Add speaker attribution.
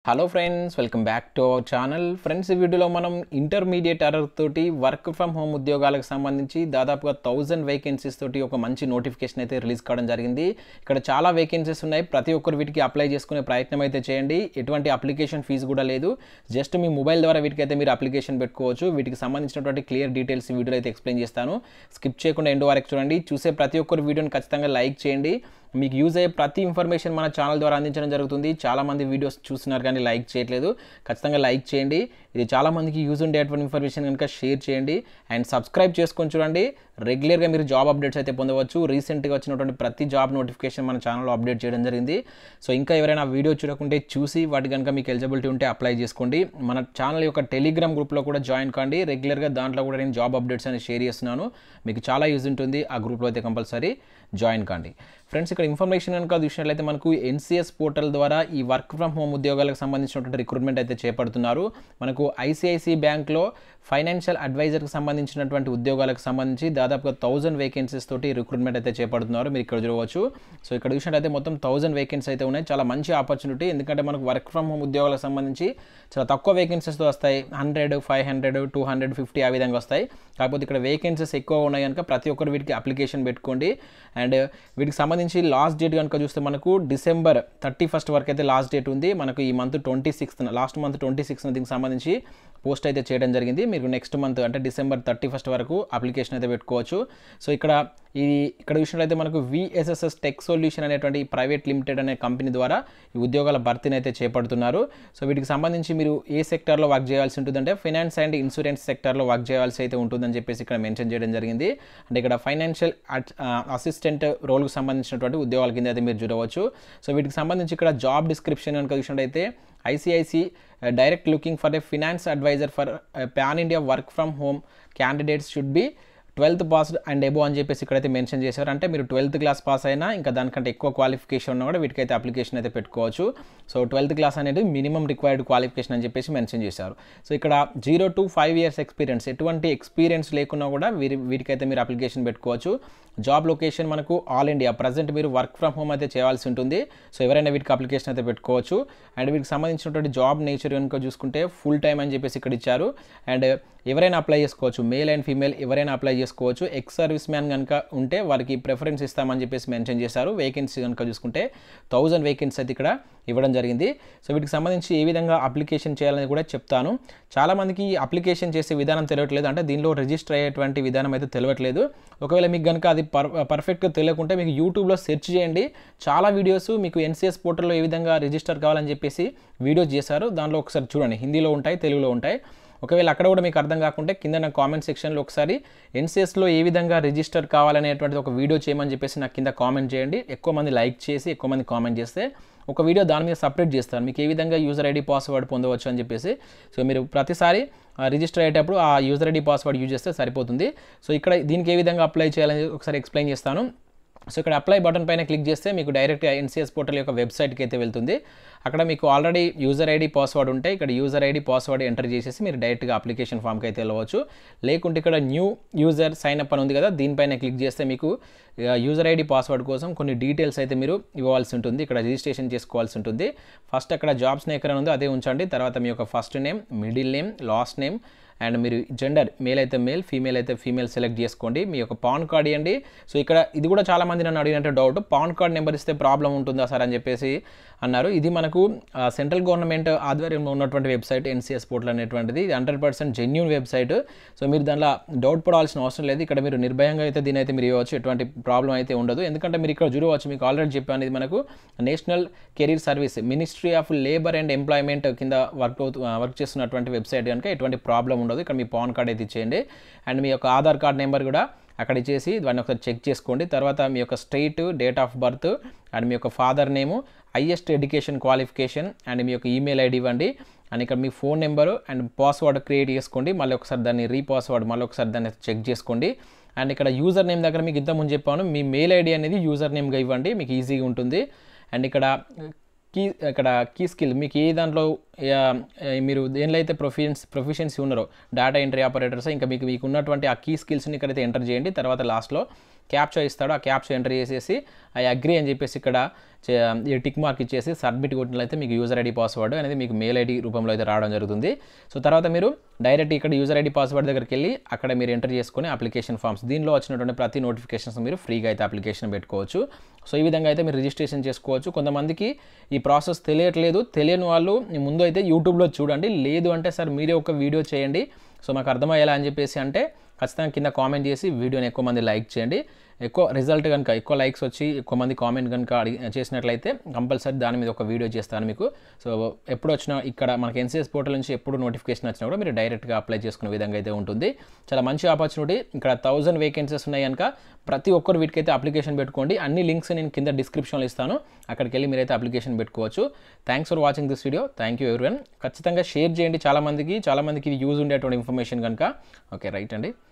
Speaker 1: hello friends welcome back to our channel friends ఈ వీడియోలో మనం ఇంటర్మీడియట్ అర్హత తోటి వర్క్ ఫ్రమ్ హోమ్ ఉద్యోగాలకు సంబంధించి దాదాపుగా థౌజండ్ వేకెన్సీస్ తోటి ఒక మంచి నోటిఫికేషన్ అయితే రిలీజ్ కావడం జరిగింది ఇక్కడ చాలా వేకెన్సీస్ ఉన్నాయి ప్రతి ఒక్కరు వీటికి అప్లై చేసుకునే ప్రయత్నం అయితే చేయండి ఎటువంటి అప్లికేషన్ ఫీజు కూడా లేదు జస్ట్ మీ మొబైల్ ద్వారా వీటికి అయితే మీరు అప్లికేషన్ పెట్టుకోవచ్చు వీటికి సంబంధించినటువంటి క్లియర్ డీటెయిల్స్ ఈ వీడియోలో అయితే ఎక్స్ప్లెయిన్ చేస్తాను స్కిప్ చేయకుండా ఎండ్ వరకు చూడండి చూసే ప్రతి ఒక్కరు వీడియోని ఖచ్చితంగా లైక్ చేయండి మీకు యూజ్ అయ్యే ప్రతి ఇన్ఫర్మేషన్ మన ఛానల్ ద్వారా అందించడం జరుగుతుంది చాలామంది వీడియోస్ చూస్తున్నారు కానీ లైక్ చేయట్లేదు ఖచ్చితంగా లైక్ చేయండి ఇది చాలామందికి యూజ్ ఉండేటువంటి ఇన్ఫర్మేషన్ కనుక షేర్ చేయండి అండ్ సబ్స్క్రైబ్ చేసుకొని చూడండి రెగ్యులర్గా మీరు జాబ్ అప్డేట్స్ అయితే పొందవచ్చు రీసెంట్గా వచ్చినటువంటి ప్రతి జాబ్ నోటిఫికేషన్ మన ఛానల్లో అప్డేట్ చేయడం జరిగింది సో ఇంకా ఎవరైనా వీడియో చూడకుంటే చూసి వాటి కనుక మీకు ఎలిజిబిలిటీ ఉంటే అప్లై చేసుకోండి మన ఛానల్ యొక్క టెలిగ్రామ్ గ్రూప్లో కూడా జాయిన్ కాండి రెగ్యులర్గా దాంట్లో కూడా నేను జాబ్ అప్డేట్స్ అనేది షేర్ చేస్తున్నాను మీకు చాలా యూజ్ ఉంటుంది ఆ గ్రూప్లో అయితే కంపల్సరీ జాయిన్ కాండి ఫ్రెండ్స్ ఇక్కడ ఇన్ఫర్మేషన్ కనుక చూసినట్లయితే మనకు ఎన్సీఎస్ పోర్టల్ ద్వారా ఈ వర్క్ ఫ్రమ్ హోమ్ ఉద్యోగాలకు సంబంధించినటువంటి రిక్రూట్మెంట్ అయితే చేపడుతున్నారు మనకు ఐసిఐసి బ్యాంక్లో ఫైనాన్షియల్ అడ్వైజర్కి సంబంధించినటువంటి ఉద్యోగాలకు సంబంధించి దాదాపుగా థౌజండ్ వేకెన్సీస్ తోటి రిక్రూట్మెంట్ అయితే చేపడుతున్నారు మీరు ఇక్కడ చూడవచ్చు సో ఇక్కడ చూసినట్లయితే మొత్తం థౌజండ్ వేకెన్సీ అయితే ఉన్నాయి చాలా మంచి ఆపర్చునిటీ ఎందుకంటే మనకు వర్క్ ఫ్రమ్ హోమ్ ఉద్యోగాలకు సంబంధించి చాలా తక్కువ వేకెన్సీస్తో వస్తాయి hundred five hundred two hundred fifty ఆ విధంగా వస్తాయి కాకపోతే ఇక్కడ వేకెన్సీస్ ఎక్కువ ఉన్నాయి కనుక ప్రతి ఒక్కరు వీటికి అప్లికేషన్ పెట్టుకోండి అండ్ వీటికి సంబంధించి లాస్ట్ డేట్ కనుక చూస్తే మనకు డిసెంబర్ థర్టీ ఫస్ట్ వరకు అయితే లాస్ట్ డేట్ ఉంది మనకు ఈ month twenty sixth last month twenty sixth దీనికి సంబంధించి పోస్ట్ అయితే చేయడం జరిగింది మీరు నెక్స్ట్ మంత్ అంటే డిసెంబర్ థర్టీ ఫస్ట్ వరకు అప్లికేషన్ అయితే పెట్టుకోవచ్చు సో ఇక్కడ ఈ ఇక్కడ చూసినట్లయితే మనకు విఎస్ఎస్ఎస్ టెక్ సొల్యూషన్ అనేటువంటి ప్రైవేట్ లిమిటెడ్ అనే కంపెనీ ద్వారా ఈ ఉద్యోగాల భర్తీని అయితే చేపడుతున్నారు సో వీటికి సంబంధించి మీరు ఏ సెక్టర్లో వర్క్ చేయాల్సి ఉంటుందంటే ఫైనాన్స్ అండ్ ఇన్సూరెన్స్ సెక్టర్లో వర్క్ చేయాల్సి అయితే ఉంటుందని చెప్పేసి ఇక్కడ మెన్షన్ చేయడం జరిగింది అంటే ఇక్కడ ఫైనాన్షియల్ అసిస్టెంట్ రోల్కి సంబంధించినటువంటి ఉద్యోగాల కింద అయితే మీరు చూడవచ్చు సో వీటికి సంబంధించి ఇక్కడ జాబ్ డిస్క్రిప్షన్ కనుక చూసినట్టయితే ICICI direct looking for a finance adviser for pan India work from home candidates should be twelfth passed and above అని చెప్పేసి ఇక్కడైతే మెన్షన్ చేశారు అంటే మీరు ట్వెల్త్ క్లాస్ పాస్ అయినా ఇంకా దానికంటే ఎక్కువ క్వాలిఫికేషన్ ఉన్నా కూడా వీటికైతే అప్లికేషన్ అయితే పెట్టుకోవచ్చు సో ట్వెల్త్ క్లాస్ అనేది మినిమం రిక్వైర్డ్ క్వాలిఫికేషన్ అని చెప్పేసి మెన్షన్ చేశారు సో ఇక్కడ zero to five years experience ఎటువంటి ఎక్స్పీరియన్స్ లేకున్నా కూడా వీరి వీటికైతే మీరు అప్లికేషన్ పెట్టుకోవచ్చు జాబ్ లొకేషన్ మనకు ఆల్ ఇండియా ప్రజెంట్ మీరు వర్క్ ఫ్రమ్ హోమ్ అయితే చేయాల్సి ఉంటుంది సో ఎవరైనా వీటికి అప్లికేషన్ అయితే పెట్టుకోవచ్చు అండ్ వీటికి సంబంధించినటువంటి జాబ్ నేచర్ కనుక చూసుకుంటే ఫుల్ టైం అని చెప్పేసి ఇక్కడ ఇచ్చారు అండ్ ఎవరైనా అప్లై చేసుకోవచ్చు మేల్ అండ్ ఫీమేల్ ఎవరైనా అప్లై చేసుకోవచ్చు ఎక్స్ సర్వీస్ మ్యాన్ కనుక ఉంటే వారికి ప్రిఫరెన్స్ ఇస్తామని చెప్పేసి మెన్షన్ చేశారు వేకెన్సీ కనుక చూసుకుంటే థౌజండ్ వేకెన్సీ అయితే ఇక్కడ ఇవ్వడం జరిగింది సో వీటికి సంబంధించి ఏ విధంగా అప్లికేషన్ చేయాలని కూడా చెప్తాను చాలామందికి అప్లికేషన్ చేసే విధానం తెలియట్లేదు అంటే దీనిలో రిజిస్టర్ అయ్యేటువంటి విధానం అయితే తెలియట్లేదు ఒకవేళ మీకు కనుక అది పర్ పర్ఫెక్ట్గా తెలియకుంటే మీకు యూట్యూబ్లో సెర్చ్ చేయండి చాలా వీడియోస్ మీకు ఎన్సీఎస్ పోర్టల్లో ఏ విధంగా రిజిస్టర్ కావాలని చెప్పేసి వీడియోస్ చేశారు దానిలో ఒకసారి చూడండి హిందీలో ఉంటాయి తెలుగులో ఉంటాయి ఒకవేళ అక్కడ కూడా మీకు అర్థం కాకుంటే కింద నా కామెంట్ సెక్షన్లో ఒకసారి ఎన్సీఎస్లో ఏ విధంగా రిజిస్టర్ కావాలనేటువంటిది ఒక వీడియో చేయమని చెప్పేసి నాకు కింద కామెంట్ చేయండి ఎక్కువ మంది లైక్ చేసి ఎక్కువ మంది కామెంట్ చేస్తే ఒక వీడియో దాని మీద సపరేట్ చేస్తాను మీకు ఏ విధంగా యూజర్ ఐడి పాస్వర్డ్ పొందవచ్చు అని చెప్పేసి సో మీరు ప్రతిసారి రిజిస్టర్ అయ్యేటప్పుడు ఆ యూజర్ ఐడి పాస్వర్డ్ యూజ్ చేస్తే సరిపోతుంది సో ఇక్కడ దీనికి ఏ విధంగా అప్లై చేయాలని ఒకసారి ఎక్స్ప్లెయిన్ చేస్తాను సో ఇక్కడ అప్లై బటన్ పైన క్లిక్ చేస్తే మీకు డైరెక్ట్గా ఎన్సీఎస్ పోర్టల్ యొక్క వెబ్సైట్కి అయితే వెళ్తుంది అక్కడ మీకు ఆల్రెడీ యూజర్ ఐడి పాస్వర్డ్ ఉంటే ఇక్కడ యూజర్ ఐడి పాస్వర్డ్ ఎంటర్ చేసేసి మీరు డైరెక్ట్గా అప్లికేషన్ ఫామ్కి అయితే వెళ్ళవచ్చు లేకుంటే ఇక్కడ న్యూ యూజర్ సైన్ అప్ అని ఉంది కదా దీనిపైన క్లిక్ చేస్తే మీకు యూజర్ ఐడి పాస్వర్డ్ కోసం కొన్ని డీటెయిల్స్ అయితే మీరు ఇవ్వాల్సి ఉంటుంది ఇక్కడ రిజిస్ట్రేషన్ చేసుకోవాల్సి ఉంటుంది ఫస్ట్ అక్కడ జాబ్స్ ఎక్కడ ఉందో అదే ఉంచండి తర్వాత మీ యొక్క first name middle name last name and మీరు జెండర్ మేల్ అయితే మేల్ ఫీమేల్ అయితే ఫీమేల్ సెలెక్ట్ చేసుకోండి మీ యొక్క పాన్ కార్డ్ ఇవ్వండి సో ఇక్కడ ఇది కూడా చాలామంది నన్ను అడిగినట్టు డౌట్ పాన్ కార్డ్ నెంబర్ ఇస్తే ప్రాబ్లం ఉంటుందా సార్ అని చెప్పేసి అన్నారు ఇది మనకు సెంట్రల్ గవర్నమెంట్ ఆధ్వర్యంలో ఉన్నటువంటి వెబ్సైట్ ఎన్సీఎస్ పోర్టల్ అనేటువంటిది hundred percent genuine website so మీరు దానిలో డౌట్ పడాల్సిన అవసరం లేదు ఇక్కడ మీరు నిర్భయంగా అయితే దీని అయితే మీరు ఇవ్వచ్చు ఎటువంటి ప్రాబ్లం అయితే ఉండదు ఎందుకంటే మీరు ఇక్కడ చూడవచ్చు మీకు ఆల్రెడీ చెప్పాను ఇది మనకు national career service ministry of labour and employment కింద వర్క్ వర్క్ చేస్తున్నటువంటి వెబ్సైట్ కనుక ఎటువంటి ప్రాబ్లం ఉండదు ఇక్కడ మీ పాన్ కార్డ్ అయితే ఇచ్చేయండి అండ్ మీ యొక్క ఆధార్ కార్డ్ నెంబర్ కూడా అక్కడ ఇచ్చేసి దాన్ని ఒకసారి చెక్ చేసుకోండి తర్వాత మీ యొక్క state date of birth and మీ యొక్క father name highest education qualification and మీ యొక్క ఈమెయిల్ ఐడి ఇవ్వండి అండ్ ఇక్కడ మీ phone number and password create చేసుకోండి మళ్ళీ ఒకసారి దాన్ని రీపాస్వర్డ్ మళ్ళీ ఒకసారి దాన్ని చెక్ చేసుకోండి అండ్ ఇక్కడ యూజర్ నేమ్ దగ్గర మీకు ఇంతకుముందు చెప్పాను మీ మెయిల్ ఐడి అనేది యూజర్ నేమ్గా ఇవ్వండి మీకు ఈజీగా ఉంటుంది అండ్ ఇక్కడ కీ ఇక్కడ కీ స్కిల్ మీకు ఏ దాంట్లో మీరు దేనిలో అయితే ప్రొఫిషన్స్ ప్రొఫిషియన్సీ ఉన్నారో డేటా ఎంట్రీ ఆపరేటర్స్ ఇంకా మీకు మీకు ఉన్నటువంటి ఆ కీ స్కిల్స్ని ఇక్కడైతే ఎంటర్ చేయండి తర్వాత లాస్ట్లో క్యాప్చా ఇస్తాడు ఆ క్యాప్చా ఎంటర్ చేసేసి ఐ అగ్రి అని చెప్పేసి ఇక్కడ చే- ఈ టిక్ మార్క్ ఇచ్చేసి సబ్మిట్ కొట్టినట్లయితే మీకు యూజర్ ఐడి పాస్వర్డ్ అనేది మీకు మెయిల్ ఐడి రూపంలో అయితే రావడం జరుగుతుంది సో తర్వాత మీరు డైరెక్ట్ ఇక్కడ యూజర్ ఐడి పాస్వర్డ్ దగ్గరికి వెళ్ళి అక్కడ మీరు ఎంటర్ చేసుకొని అప్లికేషన్ ఫామ్స్ దీనిలో వచ్చినటువంటి ప్రతి నోటిఫికేషన్స్ మీరు ఫ్రీగా అయితే అప్లికేషన్ పెట్టుకోవచ్చు సో ఈ విధంగా అయితే మీరు రిజిస్ట్రేషన్ చేసుకోవచ్చు కొంతమందికి ఈ ప్రాసెస్ తెలియట్లేదు తెలియని వాళ్ళు ముందు అయితే యూట్యూబ్లో చూడండి లేదు అంటే సార్ మీరే ఒక వీడియో చేయండి సో మాకు అర్థమయ్యేలా అని చెప్పేసి అంటే ఖచ్చితంగా కింద కామెంట్ చేసి వీడియోని ఎక్కువ మంది లైక్ చేయండి ఎక్కువ రిజల్ట్ కనుక ఎక్కువ లైక్స్ వచ్చి ఎక్కువ మంది కామెంట్ కనుక అడిగి చేసినట్లయితే కంపల్సరీ దాని మీద ఒక వీడియో చేస్తాను మీకు సో ఎప్పుడు వచ్చినా ఇక్కడ మనకి ఎన్సీఎస్ పోర్టల్ నుంచి ఎప్పుడు నోటిఫికేషన్ వచ్చినా కూడా మీరు డైరెక్ట్గా అప్లై చేసుకునే విధంగా అయితే ఉంటుంది చాలా మంచి ఆపర్చునిటీ ఇక్కడ థౌజండ్ వేకెన్సీస్ ఉన్నాయి కనుక ప్రతి ఒక్కరు వీటికైతే అప్లికేషన్ పెట్టుకోండి అన్ని లింక్స్ నేను కింద డిస్క్రిప్షన్లో ఇస్తాను అక్కడికి వెళ్ళి మీరైతే అప్లికేషన్ పెట్టుకోవచ్చు thanks for watching this video thank you everyone ఖచ్చితంగా షేర్ చేయండి చాలామందికి చాలామందికి ఇది యూజ్ ఉండేటువంటి ఇన్ఫర్మేషన్ కనుక ఓకే రైట్ అండి